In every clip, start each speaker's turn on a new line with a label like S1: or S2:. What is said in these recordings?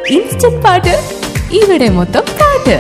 S1: instant പാട്ട് ഇവിടെ മൊത്തം പാട്ട്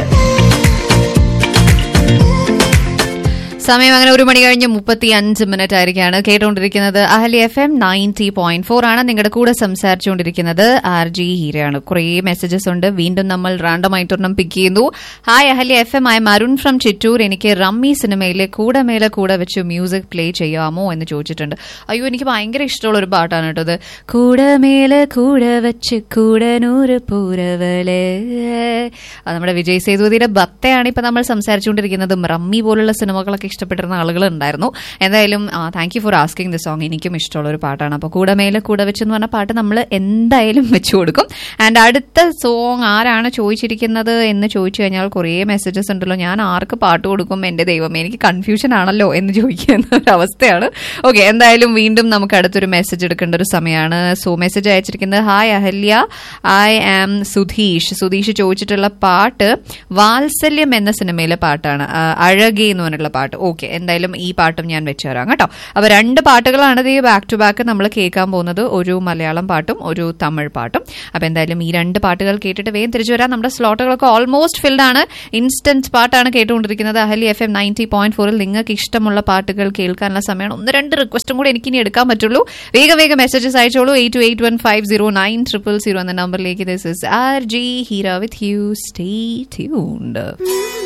S2: സമയം അങ്ങനെ ഒരു മണി കഴിഞ്ഞ് മുപ്പത്തി അഞ്ച് മിനിറ്റ് ആയിരിക്കാണ് കേട്ടുകൊണ്ടിരിക്കുന്നത് Ahali F M ninety point four ആണ് നിങ്ങളുടെ കൂടെ സംസാരിച്ചുകൊണ്ടിരിക്കുന്നത് ആർ ജി ഹീരയാണ് കുറേ മെസ്സേജസ് ഉണ്ട് വീണ്ടും നമ്മൾ റാൻഡം ആയിട്ടൊരെണ്ണം പിക്ക് ചെയ്യുന്നു ഹായ് അഹലി എഫ് എം ആയ മരുൺ ഫ്രം ചിറ്റൂർ എനിക്ക് റമ്മി സിനിമയിലെ കൂടെ മേലെ കൂടെ വെച്ച് മ്യൂസിക് പ്ലേ ചെയ്യാമോ എന്ന് ചോദിച്ചിട്ടുണ്ട് അയ്യോ എനിക്ക് ഭയങ്കര ഇഷ്ടമുള്ള ഒരു പാട്ടാണ് കേട്ടോ ഇത് കൂടെ മേലെ കൂടെ വെച്ച് കൂടെ നൂറ് പൂരവല് അത് നമ്മുടെ വിജയ് സേതുപതിയുടെ ഭക്തയാണ് ഇപ്പൊ നമ്മൾ സംസാരിച്ചുകൊണ്ടിരിക്കുന്നത് റമ്മി പോലുള്ള സിനിമകളൊക്കെ ഇഷ്ടപ്പെട്ടിരുന്ന ആളുകൾ ഉണ്ടായിരുന്നു എന്തായാലും thank you for asking the song എനിക്കും ഇഷ്ടമുള്ള ഒരു പാട്ടാണ് അപ്പോൾ കൂടെ മേലെ കൂടെ വെച്ച് എന്ന് പറഞ്ഞ പാട്ട് നമ്മൾ എന്തായാലും വെച്ചു കൊടുക്കും ആൻഡ് അടുത്ത സോങ് ആരാണ് ചോദിച്ചിരിക്കുന്നത് എന്ന് ചോദിച്ചു കഴിഞ്ഞാൽ കുറേ മെസ്സേജസ് ഉണ്ടല്ലോ ഞാൻ ആർക്ക് പാട്ട് കൊടുക്കും എന്റെ ദൈവം എനിക്ക് കൺഫ്യൂഷൻ ആണല്ലോ എന്ന് ചോദിക്കുന്ന ഒരു അവസ്ഥയാണ് ഓക്കെ എന്തായാലും വീണ്ടും നമുക്ക് അടുത്തൊരു മെസ്സേജ് എടുക്കേണ്ട ഒരു സമയമാണ് സോ മെസ്സേജ് അയച്ചിരിക്കുന്നത് hi Ahalya I am Sudheesh Sudheesh ചോദിച്ചിട്ടുള്ള പാട്ട് വാത്സല്യം എന്ന സിനിമയിലെ പാട്ടാണ് ആ, അഴകി എന്ന് പറഞ്ഞിട്ടുള്ള പാട്ട് ഓക്കെ എന്തായാലും ഈ പാട്ടും ഞാൻ വെച്ചു തരാം കേട്ടോ അപ്പൊ രണ്ട് പാട്ടുകളാണ് ഈ ബാക്ക് ടു ബാക്ക് നമ്മൾ കേൾക്കാൻ പോകുന്നത് ഒരു മലയാളം പാട്ടും ഒരു തമിഴ് പാട്ടും അപ്പൊ എന്തായാലും ഈ രണ്ട് പാട്ടുകൾ കേട്ടിട്ട് വേഗം തിരിച്ചു വരാം നമ്മുടെ സ്ലോട്ടുകളൊക്കെ ഓൾമോസ്റ്റ് ഫിൽഡ് ആണ് ഇൻസ്റ്റന്റ് പാട്ടാണ് കേട്ടുകൊണ്ടിരിക്കുന്നത് Ahali F M ninety point ഫോറിൽ നിങ്ങൾക്ക് ഇഷ്ടമുള്ള പാട്ടുകൾ കേൾക്കാനുള്ള സമയമാണ് ഒന്ന് രണ്ട് റിക്വസ്റ്റും കൂടെ എനിക്ക് ഇനി എടുക്കാൻ പറ്റുള്ളൂ വേഗം വേഗം മെസ്സേജസ് അയച്ചോളൂ eight two eight one five zero nine triple zero എന്ന നമ്പറിലേക്ക് this is R J Heera with you stay tuned